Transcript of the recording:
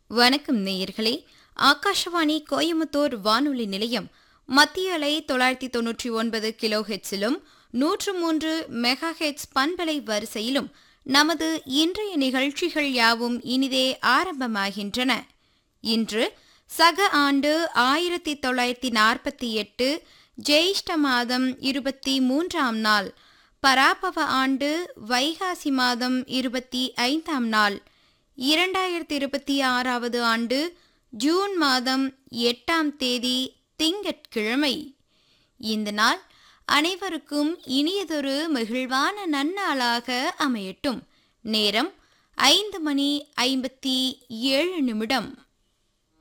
வணக்கம் நேயர்களே ஆகாஷவாணி கோயமுத்தூர் வானொலி நிலையம் மத்திய அலை தொள்ளாயிரத்தி தொன்னூற்றி ஒன்பது கிலோ ஹெட்ஸிலும் நூற்று மூன்று மெகா ஹெட்ஸ் பண்பலை வரிசையிலும் நமது இன்றைய நிகழ்ச்சிகள் யாவும் இனிதே ஆரம்பமாகின்றன இன்று சக ஆண்டு ஆயிரத்தி தொள்ளாயிரத்தி நாற்பத்தி எட்டு ஜெயிஷ்ட மாதம் இருபத்தி மூன்றாம் நாள் பராபவ ஆண்டு வைகாசி மாதம் இருபத்தி ஐந்தாம் நாள் இரண்டாயிரத்தி இருபத்தி ஆறாவது ஆண்டு ஜூன் மாதம் எட்டாம் தேதி திங்கட்கிழமை இந்த நாள் அனைவருக்கும் இனியதொரு மகிழ்வான நன்னாளாக அமையட்டும் நேரம் ஐந்து மணி ஐம்பத்தி ஏழு நிமிடம்